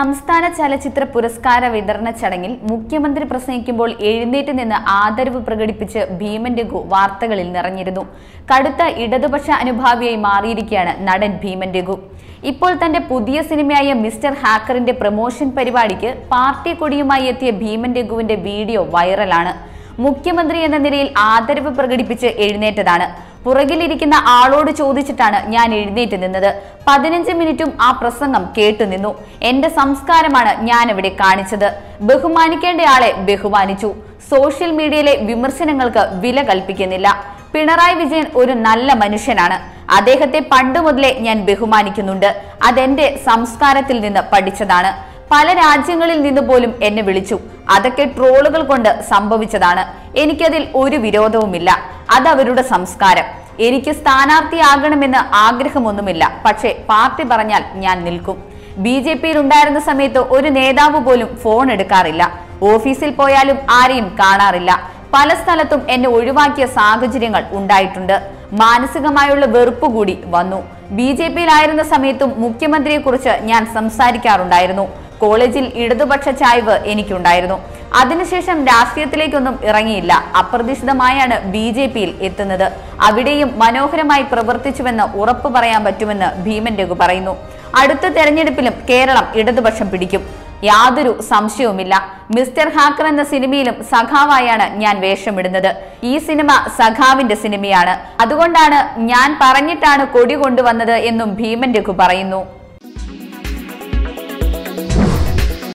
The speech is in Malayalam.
സംസ്ഥാന ചലച്ചിത്ര പുരസ്കാര വിതരണ ചടങ്ങിൽ മുഖ്യമന്ത്രി പ്രസംഗിക്കുമ്പോൾ എഴുന്നേറ്റ് നിന്ന് ആദരവ് പ്രകടിപ്പിച്ച് ഭീമൻ രഘു വാർത്തകളിൽ നിറഞ്ഞിരുന്നു കടുത്ത ഇടതുപക്ഷ അനുഭാവിയായി മാറിയിരിക്കുകയാണ് നടൻ ഭീമൻ രഘു ഇപ്പോൾ തന്റെ പുതിയ സിനിമയായ മിസ്റ്റർ ഹാക്കറിന്റെ പ്രമോഷൻ പരിപാടിക്ക് പാർട്ടി കൊടിയുമായി എത്തിയ ഭീമൻ രഘുവിന്റെ വീഡിയോ വൈറലാണ് മുഖ്യമന്ത്രി എന്ന നിലയിൽ ആദരവ് പ്രകടിപ്പിച്ച് എഴുന്നേറ്റതാണ് പുറകിലിരിക്കുന്ന ആളോട് ചോദിച്ചിട്ടാണ് ഞാൻ എഴുന്നേറ്റ് നിന്നത് പതിനഞ്ച് മിനിറ്റും ആ പ്രസംഗം കേട്ടുനിന്നു എന്റെ സംസ്കാരമാണ് ഞാൻ ഇവിടെ കാണിച്ചത് ബഹുമാനിക്കേണ്ടയാളെ ബഹുമാനിച്ചു സോഷ്യൽ മീഡിയയിലെ വിമർശനങ്ങൾക്ക് വില കൽപ്പിക്കുന്നില്ല പിണറായി വിജയൻ ഒരു നല്ല മനുഷ്യനാണ് അദ്ദേഹത്തെ പണ്ട് മുതലേ ഞാൻ ബഹുമാനിക്കുന്നുണ്ട് അതെന്റെ സംസ്കാരത്തിൽ നിന്ന് പഠിച്ചതാണ് പല രാജ്യങ്ങളിൽ നിന്ന് പോലും എന്നെ വിളിച്ചു അതൊക്കെ ട്രോളുകൾ കൊണ്ട് സംഭവിച്ചതാണ് എനിക്കതിൽ ഒരു വിരോധവുമില്ല അത് അവരുടെ സംസ്കാരം എനിക്ക് സ്ഥാനാർത്ഥിയാകണമെന്ന് ആഗ്രഹമൊന്നുമില്ല പക്ഷേ പാർട്ടി പറഞ്ഞാൽ ഞാൻ നിൽക്കും ബി ജെ പിയിൽ ഉണ്ടായിരുന്ന സമയത്ത് ഒരു നേതാവ് പോലും ഫോൺ എടുക്കാറില്ല ഓഫീസിൽ പോയാലും ആരെയും കാണാറില്ല പല സ്ഥലത്തും എന്നെ ഒഴിവാക്കിയ സാഹചര്യങ്ങൾ ഉണ്ടായിട്ടുണ്ട് മാനസികമായുള്ള വെറുപ്പ് കൂടി വന്നു ബി ജെ പിയിലായിരുന്ന സമയത്തും മുഖ്യമന്ത്രിയെക്കുറിച്ച് ഞാൻ സംസാരിക്കാറുണ്ടായിരുന്നു കോളേജിൽ ഇടതുപക്ഷ ചായ്വ് എനിക്കുണ്ടായിരുന്നു അതിനുശേഷം രാഷ്ട്രീയത്തിലേക്കൊന്നും ഇറങ്ങിയില്ല അപ്രതീക്ഷിതമായാണ് ബി ജെ പിയിൽ എത്തുന്നത് അവിടെയും മനോഹരമായി പ്രവർത്തിച്ചുവെന്ന് ഉറപ്പു പറയാൻ പറ്റുമെന്ന് ഭീമൻ രഘു പറയുന്നു അടുത്ത തെരഞ്ഞെടുപ്പിലും കേരളം ഇടതുപക്ഷം പിടിക്കും യാതൊരു സംശയവുമില്ല മിസ്റ്റർ ഹാക്കർ എന്ന സിനിമയിലും സഖാവായാണ് ഞാൻ വേഷമിടുന്നത് ഈ സിനിമ സഖാവിന്റെ സിനിമയാണ് അതുകൊണ്ടാണ് ഞാൻ പറഞ്ഞിട്ടാണ് കൊടി കൊണ്ടുവന്നത് എന്നും ഭീമൻ രഘു പറയുന്നു